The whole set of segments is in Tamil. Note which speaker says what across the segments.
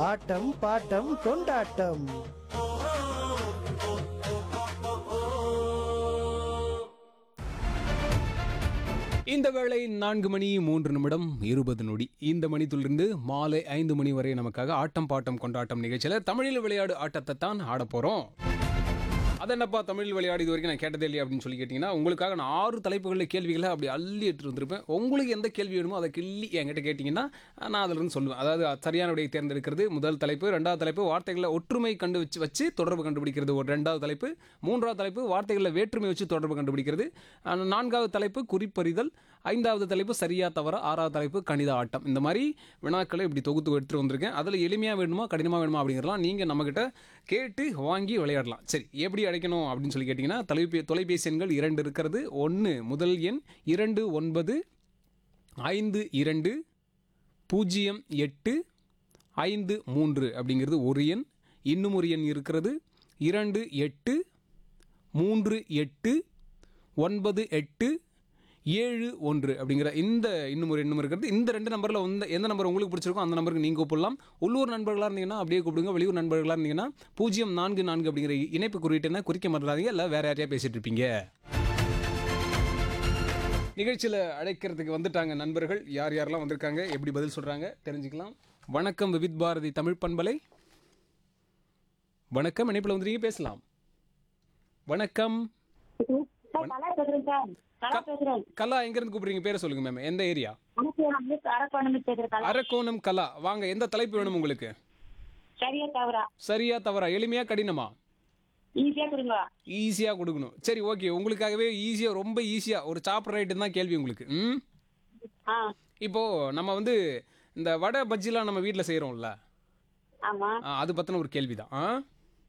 Speaker 1: ஆட்டம் பாட்டம் கொண்டாட்டம்
Speaker 2: இந்த வேளை நான்கு மணி மூன்று நிமிடம் இருபது நொடி இந்த மணித்திலிருந்து மாலை ஐந்து மணி வரை நமக்காக ஆட்டம் பாட்டம் கொண்டாட்டம் நிகழ்ச்சியில் தமிழில் விளையாடு ஆட்டத்தை தான் ஆட போகிறோம் அதென்னப்பா தமிழ் விளையாடு இது வரைக்கும் நான் கேட்டதே இல்லையா அப்படின்னு சொல்லி கேட்டிங்கன்னா உங்களுக்காக நான் ஆறு தலைப்புகளில் கேள்விகளை அப்படி அள்ளி எடுத்துட்டு வந்திருப்பேன் உங்களுக்கு எந்த கேள்வி வேணுமோ அதை கிள்ளி என்கிட்ட கேட்டிங்கன்னா நான் அதில் இருந்து சொல்லுவேன் அதாவது சரியான விடையை தேர்ந்தெடுக்கிறது முதல் தலைப்பு ரெண்டாவது தலைப்பு வார்த்தைகளை ஒற்றுமை கண்டு வச்சு வச்சு தொடர்பு கண்டுபிடிக்கிறது ஒரு ரெண்டாவது தலைப்பு மூன்றாவது தலைப்பு வார்த்தைகளில் வேற்றுமை வச்சு தொடர்பு கண்டுபிடிக்கிறது அஹ் நான்காவது தலைப்பு குறிப்பறிதல் ஐந்தாவது தலைப்பு சரியா தவற ஆறாவது தலைப்பு கணித ஆட்டம் இந்த மாதிரி வினாக்களை இப்படி தொகுத்து எடுத்துட்டு வந்திருக்கேன் அதில் எளிமையாக வேணுமா கடினமாக வேணுமா அப்படிங்கிறலாம் நீங்கள் நம்மக்கிட்ட கேட்டு வாங்கி விளையாடலாம் சரி எப்படி அழைக்கணும் அப்படின்னு சொல்லி கேட்டிங்கன்னா தொலைபே தொலைபேசி எண்கள் இரண்டு இருக்கிறது ஒன்று முதல் எண் இரண்டு ஒன்பது ஐந்து இரண்டு பூஜ்ஜியம் எட்டு ஐந்து மூன்று அப்படிங்கிறது ஒரு எண் இன்னும் ஒரு எண் இருக்கிறது இரண்டு எட்டு மூன்று எட்டு ஒன்பது எட்டு ஏழு ஒன்று அப்படிங்கிற இந்த இன்னும் ஒரு எண்ணும் இருக்கிறது இந்த ரெண்டு நம்பரில் வந்து எந்த நம்பர் உங்களுக்கு பிடிச்சிருக்கோ அந்த நம்பருக்கு நீங்கள் கூப்பிடலாம் உள்ளூர் நண்பர்களாக இருந்தீங்கன்னா அப்படியே கூப்பிடுங்க வெளியூர் நண்பர்களாக இருந்தீங்கன்னா பூஜ்ஜியம் நான்கு நான்கு அப்படிங்கிற இணைப்பு குறியீட்டு என்ன குறிக்க மாட்டாதீங்க இல்லை வேற யாரையா பேசிட்டு இருப்பீங்க நிகழ்ச்சியில் அழைக்கிறதுக்கு வந்துட்டாங்க நண்பர்கள் யார் யாரெல்லாம் வந்திருக்காங்க எப்படி பதில் சொல்கிறாங்க தெரிஞ்சுக்கலாம் வணக்கம் விவித் பாரதி தமிழ் பண்பலை வணக்கம் இணைப்பில் வந்துருக்கீங்க பேசலாம் வணக்கம்
Speaker 3: சார் கலா பேசுறேன் சார் கலா பேசுறேன்
Speaker 2: கலா எங்கேருந்து கூப்பிடுறீங்க பேரை சொல்லுங்க மேம் எந்த ஏரியா
Speaker 3: வணக்கம் நான் வந்து அரக்கோணம் பேசுறேன் கலா
Speaker 2: அரக்கோணம் கலா வாங்க எந்த தலைப்பு வேணும் உங்களுக்கு
Speaker 3: சரியா தவறா
Speaker 2: சரியா தவறா எளிமையா கடினமா
Speaker 3: ஈஸியா கொடுங்க
Speaker 2: ஈஸியா கொடுக்கணும் சரி ஓகே உங்களுக்காகவே ஈஸியா ரொம்ப ஈஸியா ஒரு சாப்பிட்ற ஐட்டம் தான் கேள்வி உங்களுக்கு ம்
Speaker 3: ஆ
Speaker 2: இப்போ நம்ம வந்து இந்த வடை பஜ்ஜிலாம் நம்ம வீட்டில் செய்கிறோம்ல
Speaker 3: ஆமா
Speaker 2: அது பற்றின ஒரு கேள்வி தான் ஆ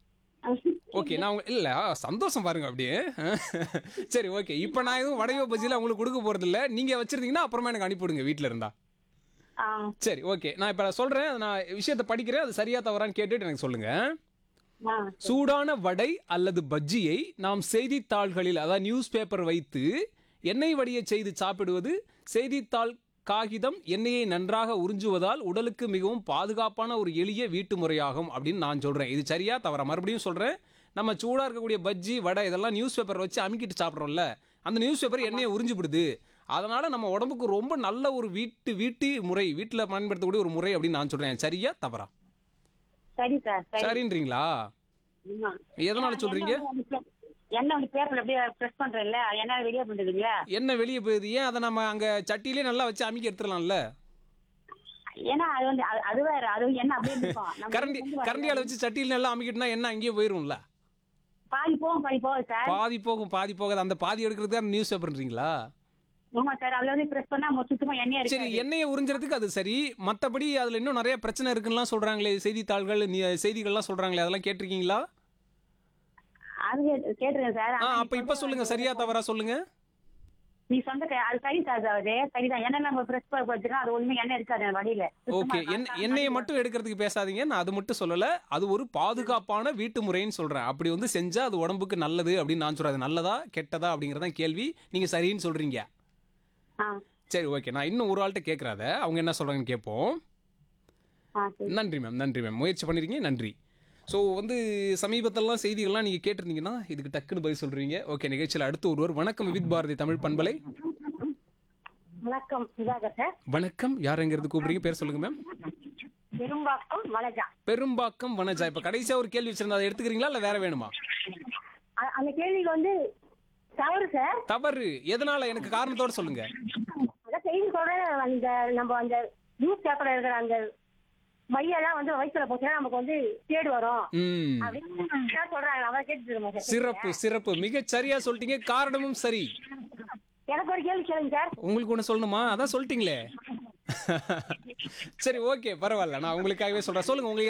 Speaker 2: ஓகே நான் உங்க இல்லை சந்தோஷம் பாருங்க அப்படியே சரி ஓகே இப்போ நான் எதுவும் வடையோ பஜ்ஜிலாம் உங்களுக்கு கொடுக்க போகிறதில்ல நீங்கள் வச்சுருந்தீங்கன்னா அப்புறமா எனக்கு அனுப்பிவிடுங்க வீட்டில் இருந்தா
Speaker 3: ஆ
Speaker 2: சரி ஓகே நான் இப்போ சொல்கிறேன் நான் விஷயத்தை படிக்கிறேன் அது சரியா தவறான்னு கேட்டுட்டு எனக்கு சொல்லுங்கள்
Speaker 3: ஆ
Speaker 2: சூடான வடை அல்லது பஜ்ஜியை நாம் செய்தித்தாள்களில் அதாவது நியூஸ் பேப்பர் வைத்து எண்ணெய் வடிய செய்து சாப்பிடுவது செய்தித்தாள் காகிதம் எண்ணெயை நன்றாக உறிஞ்சுவதால் உடலுக்கு மிகவும் பாதுகாப்பான ஒரு எளிய வீட்டு முறையாகும் அப்படின்னு நான் சொல்றேன் இது சரியா தவறா மறுபடியும் சொல்றேன் நம்ம சூடா இருக்கக்கூடிய பஜ்ஜி வடை இதெல்லாம் நியூஸ் பேப்பர் வச்சு அமுக்கிட்டு சாப்பிட்றோம்ல அந்த நியூஸ் பேப்பர் எண்ணெயை உறிஞ்சுபிடுது அதனால நம்ம உடம்புக்கு ரொம்ப நல்ல ஒரு வீட்டு வீட்டு முறை வீட்டில் பயன்படுத்தக்கூடிய ஒரு முறை அப்படின்னு நான் சொல்றேன் சரியா தவறா
Speaker 3: சரி சார் சரி
Speaker 2: சரின்றீங்களா
Speaker 3: ஆமா.
Speaker 2: எதனால சொல்றீங்க
Speaker 3: எண்ணெய் வந்து பேப்பர்ல அப்படியே ப்ரெஸ் பண்றேன்ல எண்ணெய் வெளியே பண்ணுறதுங்களா
Speaker 2: என்ன வெளியே போகுது ஏன் அதை நம்ம அங்க சட்டியிலே நல்லா வச்சு அமுக்கி எடுத்துடலாம்ல
Speaker 3: ஏன்னா அது வந்து அது- அது வேற அது எண்ணெய் அப்படியே இருக்கும் நம்ம
Speaker 2: கரண்டி
Speaker 3: வந்து வர-
Speaker 2: கரண்டியால வச்சு சட்டியில் நல்லா அமுக்கிட்டுனா என்ன அங்கேயே போயிரும்ல
Speaker 3: பாதி போகும் பாதி போகுது சார்
Speaker 2: பாதி போகும் பாதி போகாது அந்த பாதி எடுக்கிறதுக்கு நியூஸ் பேப்பர்ன்றீங்களா
Speaker 3: ஆமா சார் அதுல வந்து ப்ரெஸ் பண்ணா மொ- சுத்தமா எண்ணெய்
Speaker 2: சரி
Speaker 3: இருக்கு
Speaker 2: எண்ணெயை உறிஞ்சுறதுக்கு அது சரி மத்தபடி அதுல இன்னும் நிறைய பிரச்சனை இருக்குன்னுலாம் சொல்றாங்களே செய்தித்தாள்கள் நீ- செய்திகள்லாம் சொல்றாங்களே அதெல்லாம் கேட்டிருக்கீங்களா
Speaker 3: அது கேட்டு- கேட்டிருக்கேன் சார்
Speaker 2: ஆ
Speaker 3: ஆனா
Speaker 2: அப்ப இப்ப சொல்லுங்க சரியா தவறா சொல்லுங்க
Speaker 3: நீ சொந்த க- அது சரி சார் அது சரிதான் எண்ணெய் நம்ம ப்ரெஸ் வச்சுக்கோம் அது ஒண்ணுமே எண்ணெய் இருக்காது அந்த வழியில
Speaker 2: ஓகே என் எண்ணெயை மட்டும் எடுக்கிறதுக்கு பேசாதீங்க நான் அது மட்டும் சொல்லல அது ஒரு பாதுகாப்பான வீட்டு முறைன்னு சொல்றேன் அப்படி வந்து செஞ்சா அது உடம்புக்கு நல்லது அப்படின்னு நான் சொல்றேன் அது நல்லதா கெட்டதா அப்படிங்கறதான் கேள்வி நீங்க சரின்னு சொல்றீங்க
Speaker 3: ஆ
Speaker 2: சரி ஓகே நான் இன்னும் ஒரு ஆள்கிட்ட கேட்குறாத அவங்க என்ன சொல்றாங்கன்னு கேட்போம்
Speaker 3: ஆ சரி
Speaker 2: நன்றி மேம் நன்றி மேம் முயற்சி பண்ணிருக்கீங்க நன்றி ஸோ வந்து சமீபத்திலலாம் செய்திகள்லாம் நீங்கள் கேட்டிருந்தீங்கன்னா இதுக்கு டக்குன்னு பதில் சொல்றீங்க ஓகே நிகழ்ச்சியில் அடுத்து ஒருவர் வணக்கம் வித் பாரதி தமிழ் பண்பலை
Speaker 3: வணக்கம் சுதாகர் சார்
Speaker 2: வணக்கம் யாருங்கிறது கூப்பிடுறீங்க பேர் சொல்லுங்க மேம்
Speaker 3: பெரும்பாக்கம் வனஜா
Speaker 2: பெரும்பாக்கம் வனஜா இப்போ கடைசியாக ஒரு கேள்வி வச்சிருந்தா அதை எடுத்துக்கிறீங்களா இல்லை வேற வேணுமா
Speaker 3: அ- அந்த கேள்விக்கு வந்து தவறு சார்
Speaker 2: தவறு எதனால எனக்கு காரணத்தோட சொல்லுங்க
Speaker 3: அதான் செய்தி சொல்றேன் அந்த நம்ம அந்த நியூஸ் பேப்பர்ல இருக்கிற அந்த மையெல்லாம் வந்து வயிற்றுல போச்சுன்னா நமக்கு வந்து கேடு வரும்
Speaker 2: ம்
Speaker 3: அப்படின்னு தான் சொல்றாங்க அவன் கேட்டுட்டு இருக்கோம் சார்
Speaker 2: சிறப்பு சிறப்பு மிகச் சரியா சொல்லிட்டீங்க காரணமும் சரி
Speaker 3: எனக்கு ஒரு கேள்வி கேளுங்க சார்
Speaker 2: உங்களுக்கு ஒன்று சொல்லணுமா அதான் சொல்லிட்டீங்களே சரி ஓகே பரவாயில்ல நான் உங்களுக்காகவே சொல்றேன் சொல்லுங்க உங்களுக்கு